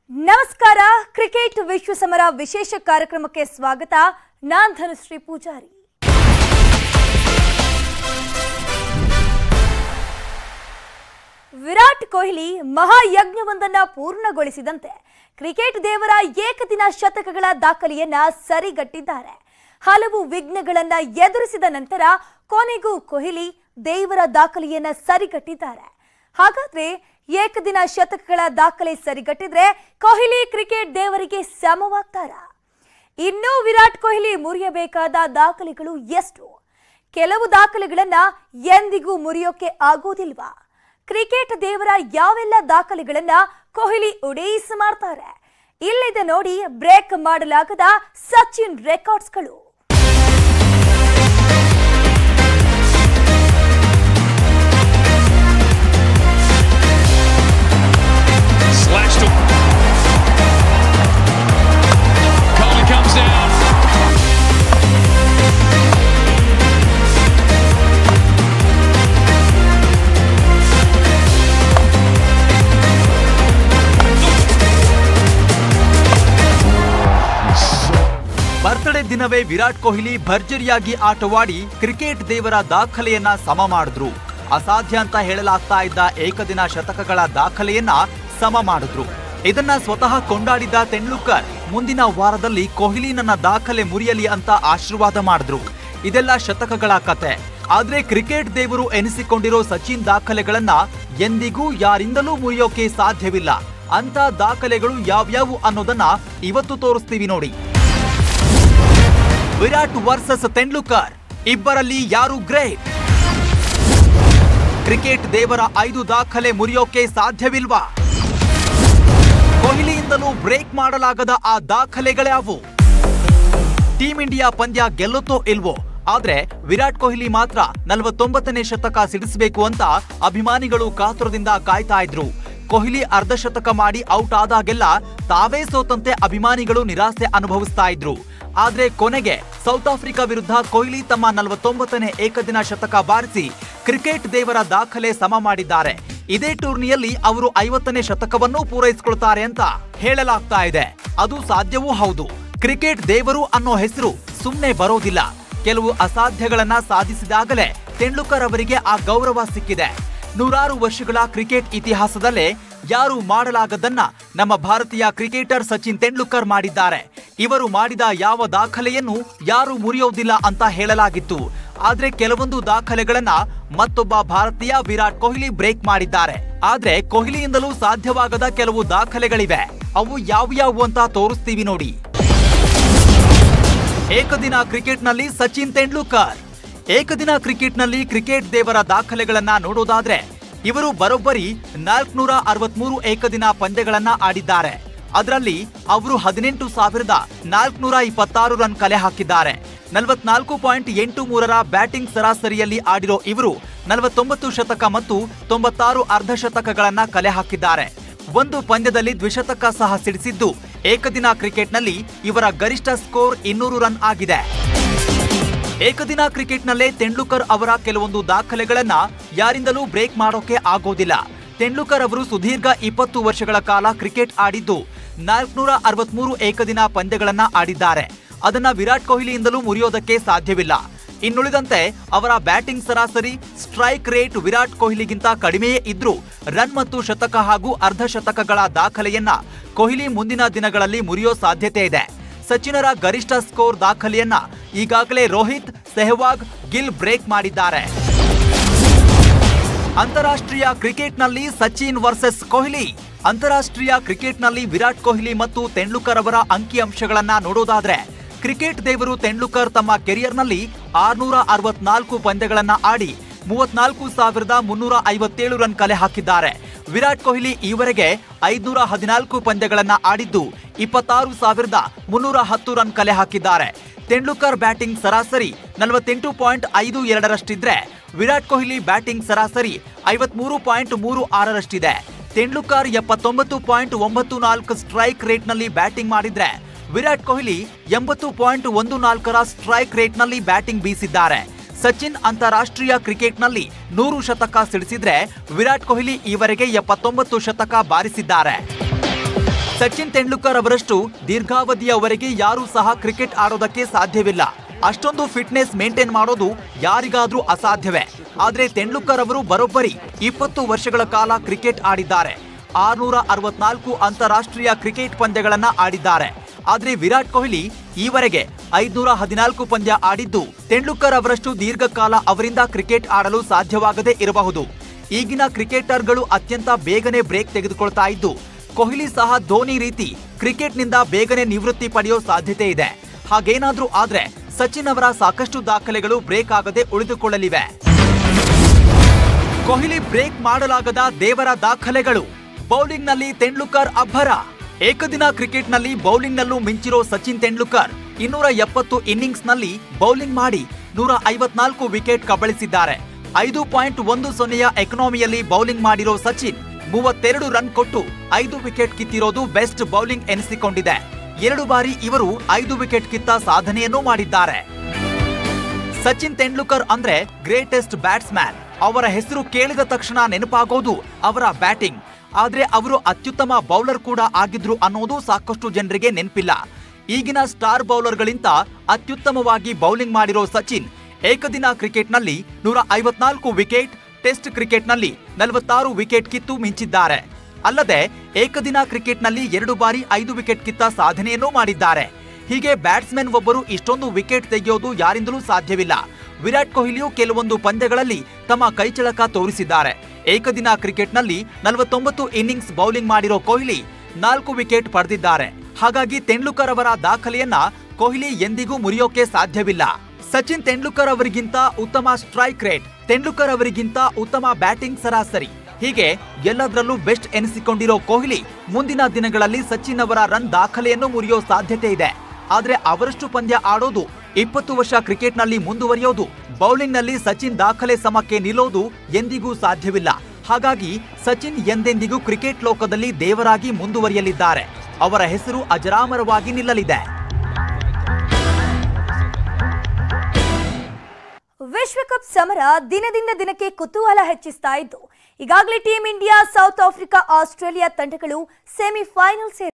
ನಮಸ್ಕಾರ ಕ್ರಿಕೆಟ್ ವಿಶ್ವ ಸಮರ ವಿಶೇಷ ಕಾರ್ಯಕ್ರಮಕ್ಕೆ ಸ್ವಾಗತ ನಾನ್ ಧನುಶ್ರೀ ಪೂಜಾರಿ ವಿರಾಟ್ ಕೊಹ್ಲಿ ಮಹಾಯಜ್ಞವೊಂದನ್ನ ಪೂರ್ಣಗೊಳಿಸಿದಂತೆ ಕ್ರಿಕೆಟ್ ದೇವರ ಏಕದಿನ ಶತಕಗಳ ದಾಖಲೆಯನ್ನ ಸರಿಗಟ್ಟಿದ್ದಾರೆ ಹಲವು ವಿಘ್ನಗಳನ್ನ ಎದುರಿಸಿದ ನಂತರ ಕೊನೆಗೂ ಕೊಹ್ಲಿ ದೇವರ ದಾಖಲೆಯನ್ನ ಸರಿಗಟ್ಟಿದ್ದಾರೆ ಹಾಗಾದ್ರೆ ಏಕದಿನ ಶತಕಗಳ ದಾಖಲೆ ಸರಿಗಟ್ಟಿದ್ರೆ ಕೊಹ್ಲಿ ಕ್ರಿಕೆಟ್ ದೇವರಿಗೆ ಸಮವಾಗ್ತಾರಾ ಇನ್ನೂ ವಿರಾಟ್ ಕೊಹ್ಲಿ ಮುರಿಯಬೇಕಾದ ದಾಖಲೆಗಳು ಎಷ್ಟು ಕೆಲವು ದಾಖಲೆಗಳನ್ನ ಎಂದಿಗೂ ಮುರಿಯೋಕೆ ಆಗೋದಿಲ್ವಾ ಕ್ರಿಕೆಟ್ ದೇವರ ಯಾವೆಲ್ಲ ದಾಖಲೆಗಳನ್ನ ಕೊಹ್ಲಿ ಉಡೇಸ್ ಮಾಡ್ತಾರೆ ಇಲ್ಲಿದೆ ನೋಡಿ ಬ್ರೇಕ್ ಮಾಡಲಾಗದ ಸಚಿನ್ ರೆಕಾರ್ಡ್ಸ್ಗಳು Slashed to Coley comes down. Birthday ದಿನವೇ ವಿರಾಟ್ ಕೊಹ್ಲಿ ಭರ್ಜರಿಯಾಗಿ ಆಟವಾಡಿ ಕ್ರಿಕೆಟ್ ದೇವರ ದಾಖಲೆಯನ್ನ ಸಮ ಮಾಡಿದ್ರು ಅಸಾಧ್ಯ ಅಂತ ಹೇಳಲಾಗ್ತಾ ಇದ್ದ ಏಕದಿನ ಶತಕಗಳ ದಾಖಲೆಯನ್ನ ಸಮ ಮಾಡಿದ್ರು ಇದನ್ನ ಸ್ವತಃ ಕೊಂಡಾಡಿದ ತೆಂಡೂಲ್ಕರ್ ಮುಂದಿನ ವಾರದಲ್ಲಿ ಕೊಹ್ಲಿ ನನ್ನ ದಾಖಲೆ ಮುರಿಯಲಿ ಅಂತ ಆಶೀರ್ವಾದ ಮಾಡಿದ್ರು ಇದೆಲ್ಲ ಶತಕಗಳ ಕತೆ ಆದ್ರೆ ಕ್ರಿಕೆಟ್ ದೇವರು ಎನಿಸಿಕೊಂಡಿರೋ ಸಚಿನ್ ದಾಖಲೆಗಳನ್ನ ಎಂದಿಗೂ ಯಾರಿಂದಲೂ ಮುರಿಯೋಕೆ ಸಾಧ್ಯವಿಲ್ಲ ಅಂತ ದಾಖಲೆಗಳು ಯಾವ್ಯಾವು ಅನ್ನೋದನ್ನ ಇವತ್ತು ತೋರಿಸ್ತೀವಿ ನೋಡಿ ವಿರಾಟ್ ವರ್ಸಸ್ ತೆಂಡೂಲ್ಕರ್ ಇಬ್ಬರಲ್ಲಿ ಯಾರು ಗ್ರೇಟ್ ಕ್ರಿಕೆಟ್ ದೇವರ ಐದು ದಾಖಲೆ ಮುರಿಯೋಕೆ ಸಾಧ್ಯವಿಲ್ವಾ ಕೊಹ್ಲಿಯಿಂದಲೂ ಬ್ರೇಕ್ ಮಾಡಲಾಗದ ಆ ದಾಖಲೆಗಳ್ಯಾವು ಟೀಂ ಇಂಡಿಯಾ ಪಂದ್ಯ ಗೆಲ್ಲುತ್ತೋ ಇಲ್ವೋ ಆದ್ರೆ ವಿರಾಟ್ ಕೊಹ್ಲಿ ಮಾತ್ರ ನಲವತ್ತೊಂಬತ್ತನೇ ಶತಕ ಸಿಡಿಸಬೇಕು ಅಂತ ಅಭಿಮಾನಿಗಳು ಕಾತುರದಿಂದ ಕಾಯ್ತಾ ಇದ್ರು ಕೊಹ್ಲಿ ಅರ್ಧ ಶತಕ ಮಾಡಿ ಔಟ್ ಆದಾಗೆಲ್ಲ ತಾವೇ ಸೋತಂತೆ ಅಭಿಮಾನಿಗಳು ನಿರಾಸೆ ಅನುಭವಿಸ್ತಾ ಇದ್ರು ಆದ್ರೆ ಕೊನೆಗೆ ಸೌತ್ ಆಫ್ರಿಕಾ ವಿರುದ್ಧ ಕೊಹ್ಲಿ ತಮ್ಮ ನಲವತ್ತೊಂಬತ್ತನೇ ಏಕದಿನ ಶತಕ ಬಾರಿಸಿ ಕ್ರಿಕೆಟ್ ದೇವರ ದಾಖಲೆ ಸಮ ಮಾಡಿದ್ದಾರೆ ಇದೇ ಟೂರ್ನಿಯಲ್ಲಿ ಅವರು ಐವತ್ತನೇ ಶತಕವನ್ನೂ ಪೂರೈಸಿಕೊಳ್ತಾರೆ ಅಂತ ಹೇಳಲಾಗ್ತಾ ಇದೆ ಅದು ಸಾಧ್ಯವೂ ಹೌದು ಕ್ರಿಕೆಟ್ ದೇವರು ಅನ್ನೋ ಹೆಸರು ಸುಮ್ನೆ ಬರೋದಿಲ್ಲ ಕೆಲವು ಅಸಾಧ್ಯಗಳನ್ನ ಸಾಧಿಸಿದಾಗಲೇ ತೆಂಡೂಲ್ಕರ್ ಅವರಿಗೆ ಆ ಗೌರವ ಸಿಕ್ಕಿದೆ ನೂರಾರು ವರ್ಷಗಳ ಕ್ರಿಕೆಟ್ ಇತಿಹಾಸದಲ್ಲೇ ಯಾರು ಮಾಡಲಾಗದನ್ನ ನಮ್ಮ ಭಾರತೀಯ ಕ್ರಿಕೆಟರ್ ಸಚಿನ್ ತೆಂಡೂಲ್ಕರ್ ಮಾಡಿದ್ದಾರೆ ಇವರು ಮಾಡಿದ ಯಾವ ದಾಖಲೆಯನ್ನು ಯಾರು ಮುರಿಯೋದಿಲ್ಲ ಅಂತ ಹೇಳಲಾಗಿತ್ತು ಆದ್ರೆ ಕೆಲವೊಂದು ದಾಖಲೆಗಳನ್ನ ಮತ್ತೊಬ್ಬ ಭಾರತೀಯ ವಿರಾಟ್ ಕೊಹ್ಲಿ ಬ್ರೇಕ್ ಮಾಡಿದ್ದಾರೆ ಆದ್ರೆ ಕೊಹ್ಲಿಯಿಂದಲೂ ಸಾಧ್ಯವಾಗದ ಕೆಲವು ದಾಖಲೆಗಳಿವೆ ಅವು ಯಾವ್ಯಾವು ಅಂತ ತೋರಿಸ್ತೀವಿ ನೋಡಿ ಏಕದಿನ ಕ್ರಿಕೆಟ್ನಲ್ಲಿ ಸಚಿನ್ ತೆಂಡೂಲ್ಕರ್ ಏಕದಿನ ಕ್ರಿಕೆಟ್ನಲ್ಲಿ ಕ್ರಿಕೆಟ್ ದೇವರ ದಾಖಲೆಗಳನ್ನ ನೋಡೋದಾದ್ರೆ ಇವರು ಬರೋಬ್ಬರಿ ನಾಲ್ಕುನೂರ ಅರವತ್ಮೂರು ಏಕದಿನ ಪಂದ್ಯಗಳನ್ನ ಆಡಿದ್ದಾರೆ ಅದರಲ್ಲಿ ಅವರು ಹದಿನೆಂಟು ಸಾವಿರದ ನಾಲ್ಕುನೂರ ಇಪ್ಪತ್ತಾರು ರನ್ ಕಲೆ ಹಾಕಿದ್ದಾರೆ ನಲವತ್ನಾಲ್ಕು ಪಾಯಿಂಟ್ ಎಂಟು ಮೂರರ ಬ್ಯಾಟಿಂಗ್ ಸರಾಸರಿಯಲ್ಲಿ ಆಡಿರೋ ಇವರು ನಲವತ್ತೊಂಬತ್ತು ಶತಕ ಮತ್ತು ತೊಂಬತ್ತಾರು ಅರ್ಧ ಶತಕಗಳನ್ನ ಕಲೆ ಹಾಕಿದ್ದಾರೆ ಒಂದು ಪಂದ್ಯದಲ್ಲಿ ದ್ವಿಶತಕ ಸಹ ಸಿಡಿಸಿದ್ದು ಏಕದಿನ ಕ್ರಿಕೆಟ್ನಲ್ಲಿ ಇವರ ಗರಿಷ್ಠ ಸ್ಕೋರ್ ಇನ್ನೂರು ರನ್ ಆಗಿದೆ ಏಕದಿನ ಕ್ರಿಕೆಟ್ನಲ್ಲೇ ತೆಂಡೂಲ್ಕರ್ ಅವರ ಕೆಲವೊಂದು ದಾಖಲೆಗಳನ್ನ ಯಾರಿಂದಲೂ ಬ್ರೇಕ್ ಮಾಡೋಕೆ ಆಗೋದಿಲ್ಲ ತೆಂಡೂಲ್ಕರ್ ಅವರು ಸುದೀರ್ಘ ಇಪ್ಪತ್ತು ವರ್ಷಗಳ ಕಾಲ ಕ್ರಿಕೆಟ್ ಆಡಿದ್ದು ನಾಲ್ಕುನೂರ ಅರವತ್ಮೂರು ಏಕದಿನ ಪಂದ್ಯಗಳನ್ನ ಆಡಿದ್ದಾರೆ ಅದನ್ನ ವಿರಾಟ್ ಕೊಹ್ಲಿಯಿಂದಲೂ ಮುರಿಯೋದಕ್ಕೆ ಸಾಧ್ಯವಿಲ್ಲ ಇನ್ನುಳಿದಂತೆ ಅವರ ಬ್ಯಾಟಿಂಗ್ ಸರಾಸರಿ ಸ್ಟ್ರೈಕ್ ರೇಟ್ ವಿರಾಟ್ ಕೊಹ್ಲಿಗಿಂತ ಕಡಿಮೆಯೇ ಇದ್ರೂ ರನ್ ಮತ್ತು ಶತಕ ಹಾಗೂ ಅರ್ಧ ಶತಕಗಳ ದಾಖಲೆಯನ್ನ ಕೊಹ್ಲಿ ಮುಂದಿನ ದಿನಗಳಲ್ಲಿ ಮುರಿಯೋ ಸಾಧ್ಯತೆ ಇದೆ ಸಚಿನರ ಗರಿಷ್ಠ ಸ್ಕೋರ್ ದಾಖಲೆಯನ್ನ ಈಗಾಗಲೇ ರೋಹಿತ್ ಸೆಹ್ವಾಗ್ ಗಿಲ್ ಬ್ರೇಕ್ ಮಾಡಿದ್ದಾರೆ ಅಂತಾರಾಷ್ಟ್ರೀಯ ಕ್ರಿಕೆಟ್ನಲ್ಲಿ ಸಚಿನ್ ವರ್ಸಸ್ ಕೊಹ್ಲಿ ಅಂತಾರಾಷ್ಟ್ರೀಯ ಕ್ರಿಕೆಟ್ನಲ್ಲಿ ವಿರಾಟ್ ಕೊಹ್ಲಿ ಮತ್ತು ತೆಂಡೂಲ್ಕರ್ ಅವರ ಅಂಕಿಅಂಶಗಳನ್ನ ನೋಡೋದಾದ್ರೆ ಕ್ರಿಕೆಟ್ ದೇವರು ತೆಂಡೂಲ್ಕರ್ ತಮ್ಮ ಕೆರಿಯರ್ನಲ್ಲಿ ಆರ್ನೂರ ಅರವತ್ನಾಲ್ಕು ಪಂದ್ಯಗಳನ್ನ ಆಡಿ ಮೂವತ್ನಾಲ್ಕು ಸಾವಿರದ ಮುನ್ನೂರ ಐವತ್ತೇಳು ರನ್ ಕಲೆ ಹಾಕಿದ್ದಾರೆ ವಿರಾಟ್ ಕೊಹ್ಲಿ ಈವರೆಗೆ ಐದ್ನೂರ ಹದಿನಾಲ್ಕು ಪಂದ್ಯಗಳನ್ನ ಆಡಿದ್ದು ಇಪ್ಪತ್ತಾರು ಸಾವಿರದ ಮುನ್ನೂರ ಹತ್ತು ರನ್ ಕಲೆ ಹಾಕಿದ್ದಾರೆ ತೆಂಡೂಲ್ಕರ್ ಬ್ಯಾಟಿಂಗ್ ಸರಾಸರಿ ನಲವತ್ತೆಂಟು ಪಾಯಿಂಟ್ ಐದು ಎರಡರಷ್ಟಿದ್ರೆ ವಿರಾಟ್ ಕೊಹ್ಲಿ ಬ್ಯಾಟಿಂಗ್ ಸರಾಸರಿ ಐವತ್ಮೂರು ಪಾಯಿಂಟ್ ಮೂರು ಆರರಷ್ಟಿದೆ ತೆಂಡೂಲ್ಕರ್ ಎಪ್ಪತ್ತೊಂಬತ್ತು ಪಾಯಿಂಟ್ ಒಂಬತ್ತು ನಾಲ್ಕು ಸ್ಟ್ರೈಕ್ ರೇಟ್ನಲ್ಲಿ ಬ್ಯಾಟಿಂಗ್ ಮಾಡಿದ್ರೆ ವಿರಾಟ್ ಕೊಹ್ಲಿ ಎಂಬತ್ತು ಪಾಯಿಂಟ್ ಒಂದು ನಾಲ್ಕರ ಸ್ಟ್ರೈಕ್ ರೇಟ್ನಲ್ಲಿ ಬ್ಯಾಟಿಂಗ್ ಬೀಸಿದ್ದಾರೆ ಸಚಿನ್ ಅಂತಾರಾಷ್ಟ್ರೀಯ ಕ್ರಿಕೆಟ್ನಲ್ಲಿ ನೂರು ಶತಕ ಸಿಡಿಸಿದ್ರೆ ವಿರಾಟ್ ಕೊಹ್ಲಿ ಈವರೆಗೆ ಎಪ್ಪತ್ತೊಂಬತ್ತು ಶತಕ ಬಾರಿಸಿದ್ದಾರೆ ಸಚಿನ್ ತೆಂಡೂಲ್ಕರ್ ಅವರಷ್ಟು ದೀರ್ಘಾವಧಿಯವರೆಗೆ ಯಾರೂ ಸಹ ಕ್ರಿಕೆಟ್ ಆಡೋದಕ್ಕೆ ಸಾಧ್ಯವಿಲ್ಲ ಅಷ್ಟೊಂದು ಫಿಟ್ನೆಸ್ ಮೇಂಟೈನ್ ಮಾಡೋದು ಯಾರಿಗಾದ್ರೂ ಅಸಾಧ್ಯವೇ ಆದ್ರೆ ತೆಂಡೂಲ್ಕರ್ ಅವರು ಬರೋಬ್ಬರಿ ಇಪ್ಪತ್ತು ವರ್ಷಗಳ ಕಾಲ ಕ್ರಿಕೆಟ್ ಆಡಿದ್ದಾರೆ ಆರ್ನೂರ ಅರವತ್ನಾಲ್ಕು ಅಂತಾರಾಷ್ಟ್ರೀಯ ಕ್ರಿಕೆಟ್ ಪಂದ್ಯಗಳನ್ನ ಆಡಿದ್ದಾರೆ ಆದ್ರೆ ವಿರಾಟ್ ಕೊಹ್ಲಿ ಈವರೆಗೆ ಐದ್ನೂರ ಹದಿನಾಲ್ಕು ಪಂದ್ಯ ಆಡಿದ್ದು ತೆಂಡೂಲ್ಕರ್ ಅವರಷ್ಟು ದೀರ್ಘಕಾಲ ಅವರಿಂದ ಕ್ರಿಕೆಟ್ ಆಡಲು ಸಾಧ್ಯವಾಗದೇ ಇರಬಹುದು ಈಗಿನ ಕ್ರಿಕೆಟರ್ಗಳು ಅತ್ಯಂತ ಬೇಗನೆ ಬ್ರೇಕ್ ತೆಗೆದುಕೊಳ್ತಾ ಇದ್ದು ಕೊಹ್ಲಿ ಸಹ ಧೋನಿ ರೀತಿ ಕ್ರಿಕೆಟ್ನಿಂದ ಬೇಗನೆ ನಿವೃತ್ತಿ ಪಡೆಯೋ ಸಾಧ್ಯತೆ ಇದೆ ಹಾಗೇನಾದ್ರೂ ಆದ್ರೆ ಸಚಿನ್ ಅವರ ಸಾಕಷ್ಟು ದಾಖಲೆಗಳು ಬ್ರೇಕ್ ಆಗದೆ ಉಳಿದುಕೊಳ್ಳಲಿವೆ ಕೊಹ್ಲಿ ಬ್ರೇಕ್ ಮಾಡಲಾಗದ ದೇವರ ದಾಖಲೆಗಳು ಬೌಲಿಂಗ್ನಲ್ಲಿ ತೆಂಡೂಲ್ಕರ್ ಅಬ್ಬರ ಏಕದಿನ ಕ್ರಿಕೆಟ್ನಲ್ಲಿ ಬೌಲಿಂಗ್ನಲ್ಲೂ ಮಿಂಚಿರೋ ಸಚಿನ್ ತೆಂಡೂಲ್ಕರ್ ಇನ್ನೂರ ಎಪ್ಪತ್ತು ಇನ್ನಿಂಗ್ಸ್ನಲ್ಲಿ ಬೌಲಿಂಗ್ ಮಾಡಿ ನೂರ ಐವತ್ನಾಲ್ಕು ವಿಕೆಟ್ ಕಬಳಿಸಿದ್ದಾರೆ ಐದು ಪಾಯಿಂಟ್ ಒಂದು ಸೊನ್ನೆಯ ಎಕನಾಮಿಯಲ್ಲಿ ಬೌಲಿಂಗ್ ಮಾಡಿರೋ ಸಚಿನ್ ಮೂವತ್ತೆರಡು ರನ್ ಕೊಟ್ಟು ಐದು ವಿಕೆಟ್ ಕಿತ್ತಿರೋದು ಬೆಸ್ಟ್ ಬೌಲಿಂಗ್ ಎನಿಸಿಕೊಂಡಿದೆ ಎರಡು ಬಾರಿ ಇವರು ಐದು ವಿಕೆಟ್ ಕಿತ್ತ ಸಾಧನೆಯನ್ನೂ ಮಾಡಿದ್ದಾರೆ ಸಚಿನ್ ತೆಂಡೂಲ್ಕರ್ ಅಂದ್ರೆ ಗ್ರೇಟೆಸ್ಟ್ ಬ್ಯಾಟ್ಸ್ಮ್ಯಾನ್ ಅವರ ಹೆಸರು ಕೇಳಿದ ತಕ್ಷಣ ನೆನಪಾಗೋದು ಅವರ ಬ್ಯಾಟಿಂಗ್ ಆದ್ರೆ ಅವರು ಅತ್ಯುತ್ತಮ ಬೌಲರ್ ಕೂಡ ಆಗಿದ್ರು ಅನ್ನೋದು ಸಾಕಷ್ಟು ಜನರಿಗೆ ನೆನಪಿಲ್ಲ ಈಗಿನ ಸ್ಟಾರ್ ಬೌಲರ್ಗಳಿಂದ ಅತ್ಯುತ್ತಮವಾಗಿ ಬೌಲಿಂಗ್ ಮಾಡಿರೋ ಸಚಿನ್ ಏಕದಿನ ಕ್ರಿಕೆಟ್ನಲ್ಲಿ ನೂರ ಐವತ್ನಾಲ್ಕು ವಿಕೆಟ್ ಟೆಸ್ಟ್ ಕ್ರಿಕೆಟ್ನಲ್ಲಿ ನಲವತ್ತಾರು ವಿಕೆಟ್ ಕಿತ್ತು ಮಿಂಚಿದ್ದಾರೆ ಅಲ್ಲದೆ ಏಕದಿನ ಕ್ರಿಕೆಟ್ನಲ್ಲಿ ಎರಡು ಬಾರಿ ಐದು ವಿಕೆಟ್ ಕಿತ್ತ ಸಾಧನೆಯನ್ನೂ ಮಾಡಿದ್ದಾರೆ ಹೀಗೆ ಬ್ಯಾಟ್ಸ್ಮನ್ ಒಬ್ಬರು ಇಷ್ಟೊಂದು ವಿಕೆಟ್ ತೆಗೆಯೋದು ಯಾರಿಂದಲೂ ಸಾಧ್ಯವಿಲ್ಲ ವಿರಾಟ್ ಕೊಹ್ಲಿಯು ಕೆಲವೊಂದು ಪಂದ್ಯಗಳಲ್ಲಿ ತಮ್ಮ ಕೈಚಳಕ ತೋರಿಸಿದ್ದಾರೆ ಏಕದಿನ ಕ್ರಿಕೆಟ್ನಲ್ಲಿ ನಲವತ್ತೊಂಬತ್ತು ಇನ್ನಿಂಗ್ಸ್ ಬೌಲಿಂಗ್ ಮಾಡಿರೋ ಕೊಹ್ಲಿ ನಾಲ್ಕು ವಿಕೆಟ್ ಪಡೆದಿದ್ದಾರೆ ಹಾಗಾಗಿ ತೆಂಡೂಲ್ಕರ್ ಅವರ ದಾಖಲೆಯನ್ನ ಕೊಹ್ಲಿ ಎಂದಿಗೂ ಮುರಿಯೋಕೆ ಸಾಧ್ಯವಿಲ್ಲ ಸಚಿನ್ ತೆಂಡೂಲ್ಕರ್ ಅವರಿಗಿಂತ ಉತ್ತಮ ಸ್ಟ್ರೈಕ್ ರೇಟ್ ತೆಂಡೂಲ್ಕರ್ ಅವರಿಗಿಂತ ಉತ್ತಮ ಬ್ಯಾಟಿಂಗ್ ಸರಾಸರಿ ಹೀಗೆ ಎಲ್ಲದರಲ್ಲೂ ಬೆಸ್ಟ್ ಎನಿಸಿಕೊಂಡಿರೋ ಕೊಹ್ಲಿ ಮುಂದಿನ ದಿನಗಳಲ್ಲಿ ಸಚಿನ್ ಅವರ ರನ್ ದಾಖಲೆಯನ್ನು ಮುರಿಯೋ ಸಾಧ್ಯತೆ ಇದೆ ಆದ್ರೆ ಅವರಷ್ಟು ಪಂದ್ಯ ಆಡೋದು ಇಪ್ಪತ್ತು ವರ್ಷ ಕ್ರಿಕೆಟ್ನಲ್ಲಿ ಮುಂದುವರಿಯೋದು ಬೌಲಿಂಗ್ನಲ್ಲಿ ಸಚಿನ್ ದಾಖಲೆ ಸಮಕ್ಕೆ ನಿಲ್ಲೋದು ಎಂದಿಗೂ ಸಾಧ್ಯವಿಲ್ಲ ಹಾಗಾಗಿ ಸಚಿನ್ ಎಂದೆಂದಿಗೂ ಕ್ರಿಕೆಟ್ ಲೋಕದಲ್ಲಿ ದೇವರಾಗಿ ಮುಂದುವರಿಯಲಿದ್ದಾರೆ ಅವರ ಹೆಸರು ಅಜರಾಮರವಾಗಿ ನಿಲ್ಲಲಿದೆ ವಿಶ್ವಕಪ್ ಸಮರ ದಿನದಿಂದ ದಿನಕ್ಕೆ ಕುತೂಹಲ ಹೆಚ್ಚಿಸ್ತಾ ಇದ್ದು ಈಗಾಗಲೇ team India South Africa Australia ತಂಡಗಳು ಸೆಮಿಫೈನಲ್ ಸೇರಿ